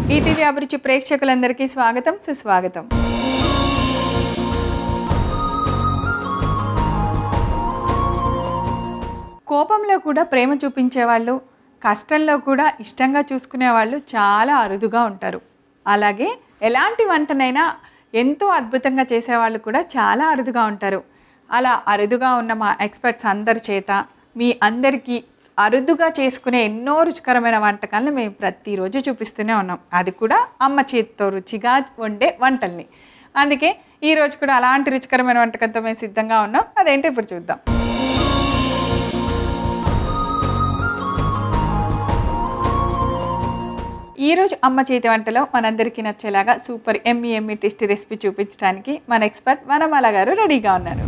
ETV అభిరుచి ప్రేక్షకులందరికీ స్వాగతం సుస్వాగతం కోపంలో కూడా ప్రేమ చూపించేవాళ్ళు కష్టంలో కూడా ఇష్టంగా చూసుకునే వాళ్ళు చాలా అరుదుగా ఉంటారు అలాగే ఎలాంటి వంటనైనా ఎంతో అద్భుతంగా చేసేవాళ్ళు కూడా చాలా అరుదుగా ఉంటారు అలా అరుదుగా ఉన్న మా ఎక్స్పర్ట్స్ అందరి చేత మీ అందరికీ అరుదుగా చేసుకునే ఎన్నో రుచికరమైన వంటకాలను మేము ప్రతిరోజు చూపిస్తూనే ఉన్నాం అది కూడా అమ్మ చేతితో రుచిగా వండే వంటల్ని అందుకే ఈ రోజు కూడా అలాంటి రుచికరమైన వంటకంతో మేము సిద్ధంగా ఉన్నాం అదేంటో ఇప్పుడు చూద్దాం ఈ రోజు అమ్మ చేతి వంటలో మనందరికీ నచ్చేలాగా super yummy yummy tasty recipe చూపించడానికి మన ఎక్స్పర్ట్ వనమాల గారు రెడీగా ఉన్నారు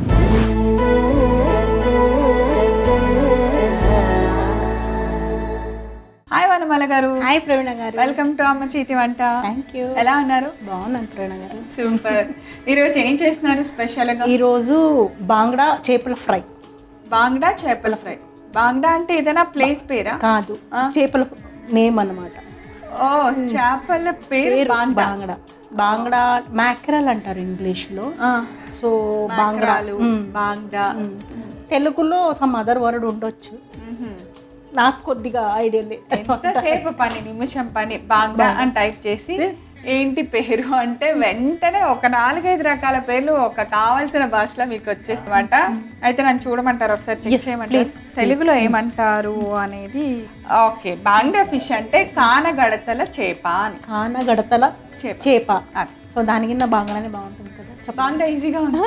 హాయ్ వనమాల గారు హాయ్ ప్రవీణ గారు వెల్కమ్ టు అమ్మ చేతి వంట థ్యాంక్ యూ ఎలా ఉన్నారు బాగున్నాను ప్రవీణ గారు సూపర్ ఈరోజు ఏం చేస్తున్నారు స్పెషల్గా ఈరోజు బాంగ్డా చేపల ఫ్రై బాంగ్డా చేపల ఫ్రై బాంగ్డా అంటే ఏదైనా ప్లేస్ పేరా కాదు ఆ? చేపల నేమ్ అన్నమాట ఓ చేపల పేరు పేరు బాంగ్డా బాంగ్డా బాంగ్డా మ్యాక్రల్ అంటారు ఇంగ్లీష్ లో ఆ, సో బాంగ్డా మాంగ్రాలు, బాంగ్డా మ్. తెలుగులో సమ్ అదర్ వర్డ్ ఉండొచ్చు మ్హూ. నాకు కొద్దిగా ఐడియా లేదు ఎంతసేపు పని నిమిషం పని బాంగ్డా అని టైప్ చేసి ఏంటి పేరు అంటే వెంటనే ఒక నాలుగైదు రకాల పేర్లు ఒక కావాల్సిన భాషలో మీకు వచ్చేస్తామంట అయితే నన్ను చూడమంటారు ఒకసారి చెక్ చేయమంటారు తెలుగులో ఏమంటారు అనేది ఓకే బాంగ్డా ఫిష్ అంటే కానగడతల చేప అని కాన గడతల చేప చేప అది సో దాని కింద బాంగ్డానే బాగుంటుంది కదా చెప్ప బాంగ్డా ఈజీగా ఉంది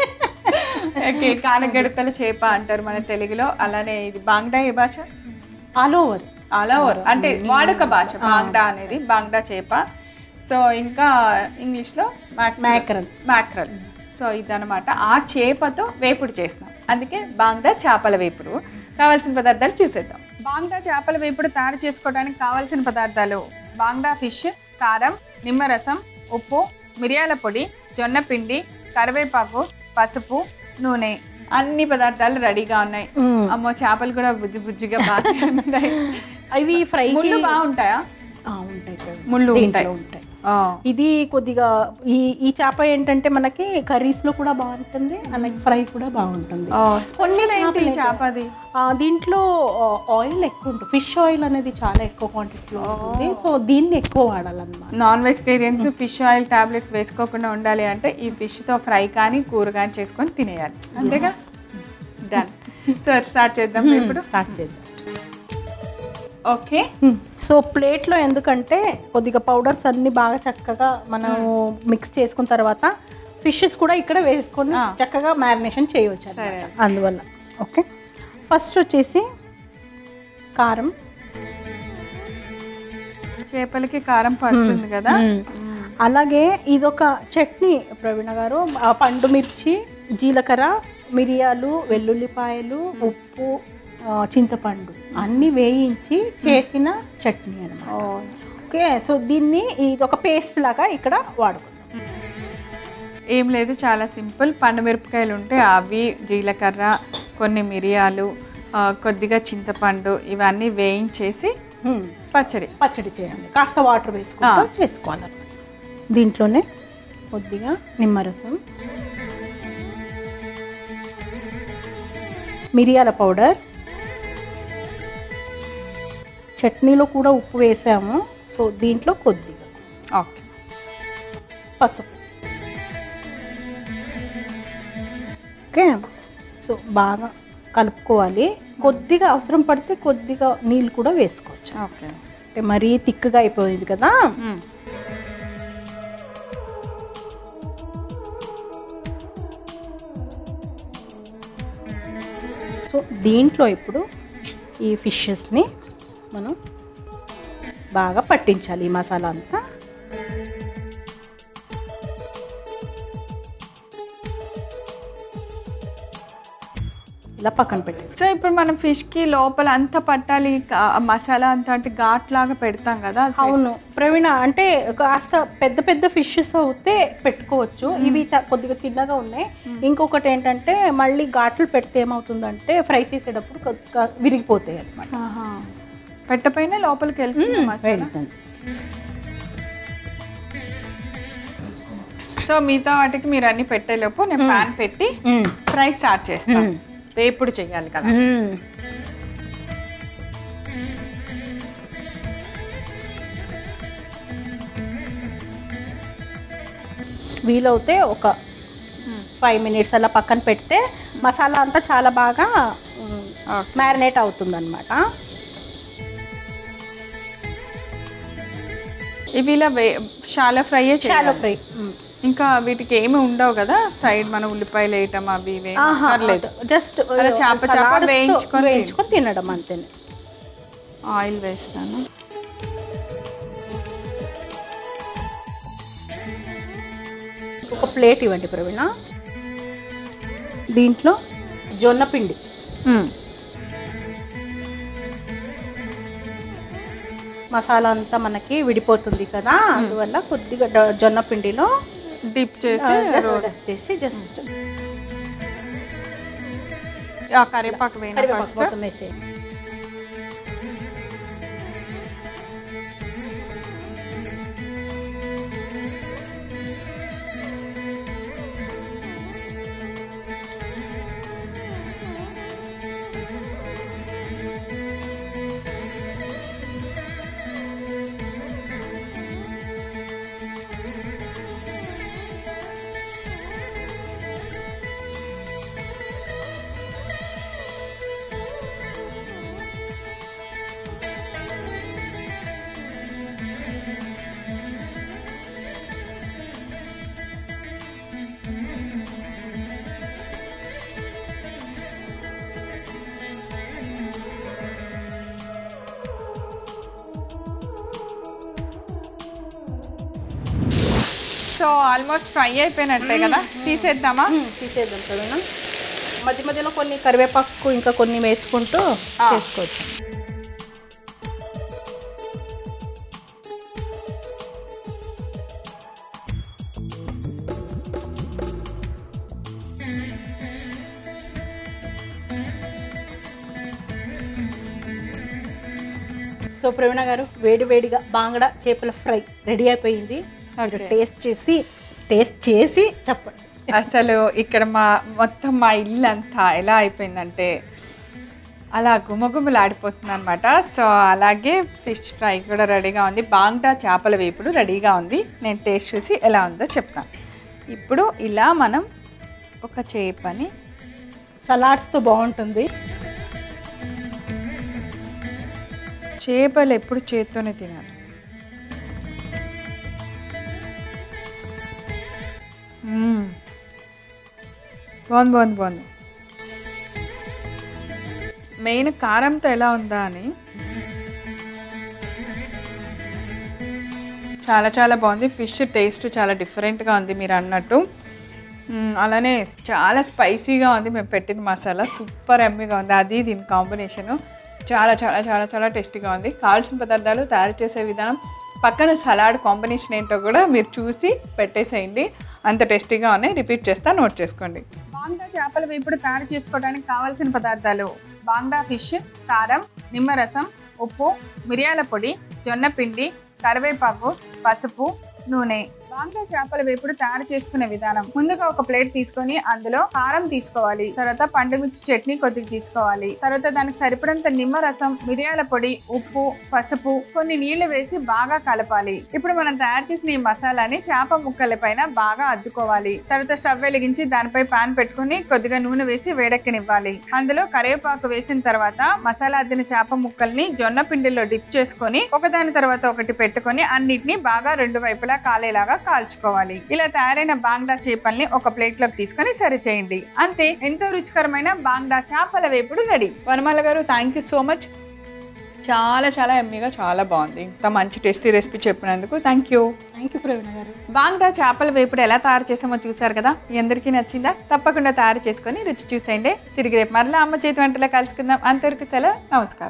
ఓకే కానగడతల చేప అంటారు మన తెలుగులో అలానే ఇది బాంగ్డా ఏ భాష ఆల్ ఓవర్ ఆల్ ఓవర్ అంటే వాడుక భాష బాంగ్డా అనేది బాంగ్డా చేప సో ఇంకా ఇంగ్లీష్లో మ్యాక్రల్ మ్యాక్రల్ సో ఇదనమాట ఆ చేపతో వేపుడు చేస్తున్నాం అందుకే బాంగ్డా చేపల వేపుడు కావాల్సిన పదార్థాలు చూసేద్దాం బాంగ్డా చేపల వేపుడు తయారు చేసుకోవడానికి కావాల్సిన పదార్థాలు బాంగ్డా ఫిష్ కారం నిమ్మరసం ఉప్పు మిరియాల పొడి జొన్న పిండి కరివేపాకు పసుపు నూనె అన్ని పదార్థాలు రెడీగా ఉన్నాయి అమ్మో చేపలు కూడా బుజ్జి బుజ్జిగా బాగా ఉన్నాయి అవి ఫ్రై ముళ్ళు బాగుంటాయా ఉంటాయి ప్రవీణ. ముళ్ళు దీంట్లో ఉంటాయి ఉంటాయి ఆ, ఇది కొద్దిగా ఈ ఈ చేప ఏంటంటే మనకి కర్రీస్ లో కూడా బాగుంటుంది అలాగే ఫ్రై కూడా బాగుంటుంది ఆ, స్పెషల్ ఏంటి ఈ చేప అది ఆ, దీంట్లో ఆయిల్ ఎక్కువ ఉంటుంది ఫిష్ ఆయిల్ అనేది చాలా ఎక్కువ క్వాంటిటీలో ఉంటుంది సో దీన్ని ఎక్కువ వాడాలన్నమాట non vegetarians fish oil tablets వేసుకోకుండా ఉండాలి అంటే ఈ ఫిష్ తో ఫ్రై కానీ కూర కానీ చేసుకొని తినేయాలి అంతేగా డన్ సో స్టార్ట్ చేద్దాం ఇప్పుడు స్టార్ట్ చేద్దాం ఓకే సో ప్లేట్లో ఎందుకంటే కొద్దిగా పౌడర్స్ అన్ని బాగా చక్కగా మనం మిక్స్ చేసుకున్న తర్వాత ఫిషెస్ కూడా ఇక్కడ వేసుకొని ఆ. చక్కగా మ్యారినేషన్ చేయవచ్చు అన్నమాట. సరే. అందువల్ల ఓకే ఫస్ట్ వచ్చేసి కారం చేపలకి కారం పడుతుంది కదా మ్మ్. అలాగే ఇదొక చట్నీ ప్రవీణ గారు ఆ పండు మిర్చి జీలకర్ర మిరియాలు వెల్లుల్లిపాయలు ఉప్పు ఆ, చింతపండు అన్నీ వేయించి చేసిన చట్నీ అనమాట ఓకే సో దీన్ని ఇది ఒక పేస్ట్ లాగా ఇక్కడ వాడుకుందాం ఏం లేదు చాలా సింపుల్ పండు మిరపకాయలు ఉంటే అవి జీలకర్ర కొన్ని మిరియాలు ఆ, కొద్దిగా చింతపండు ఇవన్నీ వేయించేసి మ్మ్. పచ్చడి పచ్చడి చేయాలి కాస్త వాటర్ వేసుకుంటూ చేసుకోవాలి దీంట్లోనే కొద్దిగా నిమ్మరసం మిరియాల పౌడర్ చట్నీలో కూడా ఉప్పు వేసాము సో దీంట్లో కొద్దిగా ఓకే పసుపు ఓకే సో బాగా కలుపుకోవాలి కొద్దిగా అవసరం పడితే కొద్దిగా నీళ్ళు కూడా వేసుకోవచ్చు ఓకే అంటే మరీ తిక్కుగా అయిపోయింది కదా మ్మ్. సో దీంట్లో ఇప్పుడు ఈ ఫిషెస్ని మనం బాగా పట్టించాలి ఈ మసాలా అంతా ఇలా పక్కన పెట్టేసి సో ఇప్పుడు మనం ఫిష్ కి లోపల అంత పట్టాలి కా- మసాలా అంత అంటే ఘాట్ లాగా పెడతాం కదా అది అవును ప్రవీణ అంటే కాస్త పెద్ద పెద్ద ఫిషెస్ అవుతే పెట్టుకోవచ్చు ఇవి చ- కొద్దిగా చిన్నగా ఉన్నాయి ఇంకొకటి ఏంటంటే మళ్ళీ ఘాట్లు పెడితే ఏమవుతుందంటే ఫ్రై చేసేటప్పుడు కొద్దిగా విరిగిపోతాయి అనమాట ఆహా. పెట్టపైన లోపలికి వెళ్తుంది మసాలా వెళ్తుంది సో మిగతా వాటికి మీరు అన్ని పెట్టేలోపు నేను పాన్ పెట్టి మ్మ్. ఫ్రై స్టార్ట్ చేస్తాను మ్మ్. వేపుడు చేయాలి కదా మ్మ్. వీలవుతే ఒక ఫైవ్ మినిట్స్ అలా పక్కన పెడితే మసాలా అంతా చాలా బాగా ఓకే మ్యారినేట్ అవుతుంది అనమాట ఇవి ఇలా వే చాలా ఫ్రై చాలా చేయాలి ఫ్రై ఇంకా వీటికి ఏమి ఉండవు కదా సైడ్ మన ఉల్లిపాయలు వేయటం అవి ఇవి ఏమి పర్లేదు జస్ట్ అలా చేప చేప వేయించుకొని వేయించుకొని తినడం అంతేనే ఆయిల్ వేస్తాను ఒక ప్లేట్ ఇవ్వండి ప్రవీణ దీంట్లో జొన్న పిండి మ్మ్. మసాలా అంతా మనకి విడిపోతుంది కదా అందువల్ల కొద్దిగా డ- జొన్న పిండిలో డిప్ చేసి రోల్ చేసి జస్ట్ ఆ కరివేపాకు వేయన ఫస్ట్ మొత్తం వేసేయండి సో ఆల్మోస్ట్ ఫ్రై అయిపోయినట్టే కదా తీసేద్దామా తీసేద్దాం ప్రవీణ మధ్య మధ్యలో కొన్ని కరివేపాకు ఇంకా కొన్ని వేసుకుంటూ ఆ. చేసుకోవచ్చు సో ప్రవీణ గారు వేడి వేడిగా బాంగడ చేపల ఫ్రై రెడీ అయిపోయింది మీరు Okay. టేస్ట్ చేసి టేస్ట్ చేసి చెప్పండి అసలు ఇక్కడ మా మొత్తం మా ఇల్లు అంతా ఎలా అయిపోయిందంటే అలా గుమగుమలాడిపోతుంది అనమాట సో అలాగే ఫిష్ ఫ్రై కూడా రెడీగా ఉంది బాంగ్డా చేపల వేపుడు రెడీగా ఉంది నేను టేస్ట్ చూసి ఎలా ఉందో చెప్తాను ఇప్పుడు ఇలా మనం ఒక చేపని సలాడ్స్తో బాగుంటుంది చేపలు ఎప్పుడు చేత్తోనే తినాలి మ్మ్. బాగుంది బాగుంది బాగుంది మెయిన్ కారంతో ఎలా ఉందా అని చాలా చాలా బాగుంది ఫిష్ టేస్ట్ చాలా డిఫరెంట్గా ఉంది మీరు అన్నట్టు మ్మ్, అలానే చాలా స్పైసీగా ఉంది మేము పెట్టిన మసాలా సూపర్ ఎమ్మీగా ఉంది అది దీని కాంబినేషను చాలా చాలా చాలా చాలా టేస్టీగా ఉంది కావాల్సిన పదార్థాలు తయారు చేసే విధానం పక్కన సలాడ్ కాంబినేషన్ ఏంటో కూడా మీరు చూసి పెట్టేసేయండి అంత టేస్టీగా ఉన్నాయి రిపీట్ చేస్తా నోట్ చేసుకోండి బాంగ్డా చేపల వేపుడు తయారు చేసుకోవడానికి కావాల్సిన పదార్థాలు బాంగ్డా ఫిష్ కారం నిమ్మరసం ఉప్పు మిరియాల పొడి జొన్న పిండి కరివేపాకు పసుపు నూనె బాంగ్లా చేపల వేపుడు తయారు చేసుకునే విధానం ముందుగా ఒక ప్లేట్ తీసుకొని అందులో కారం తీసుకోవాలి తర్వాత పండుమిర్చి చట్నీ కొద్దిగా తీసుకోవాలి తర్వాత దానికి సరిపడంత నిమ్మరసం మిరియాల పొడి ఉప్పు పసుపు కొన్ని నీళ్లు వేసి బాగా కలపాలి ఇప్పుడు మనం తయారు చేసిన ఈ మసాలాని చేప ముక్కల పైన బాగా అద్దుకోవాలి తర్వాత స్టవ్ వెలిగించి దానిపై పాన్ పెట్టుకుని కొద్దిగా నూనె వేసి వేడెక్కనివ్వాలి అందులో కరివేపాకు వేసిన తర్వాత మసాలా అద్దిన చేప ముక్కల్ని జొన్న పిండిలో డిప్ చేసుకొని ఒకదాని తర్వాత ఒకటి పెట్టుకొని అన్నిటిని బాగా రెండు వైపులా కాలేలాగా కాల్చుకోవాలి ఇలా తయారైన బాంగ్డా చేపల్ని ఒక ప్లేట్ లోకి తీసుకొని సర్వ్ చేయండి అంతే ఎంతో రుచికరమైన బాంగ్డా చేపల వేపుడు రెడీ వనమాల గారు థ్యాంక్ యూ సో మచ్ చాలా చాలా ఎమ్మీగా చాలా బాగుంది ఇంత మంచి టేస్టీ రెసిపీ చెప్పినందుకు thank you thank you Praveena గారు బాంగ్డా చేపల వేపుడు ఎలా తయారు చేసామో చూసారు కదా మీ అందరికీ నచ్చిందా తప్పకుండా తయారు చేసుకొని రుచి చూసేయండి తిరిగి రేపు మరలా అమ్మ చేతి వంటలో కలుసుకుందాం అంతవరకు సెలవు నమస్కారం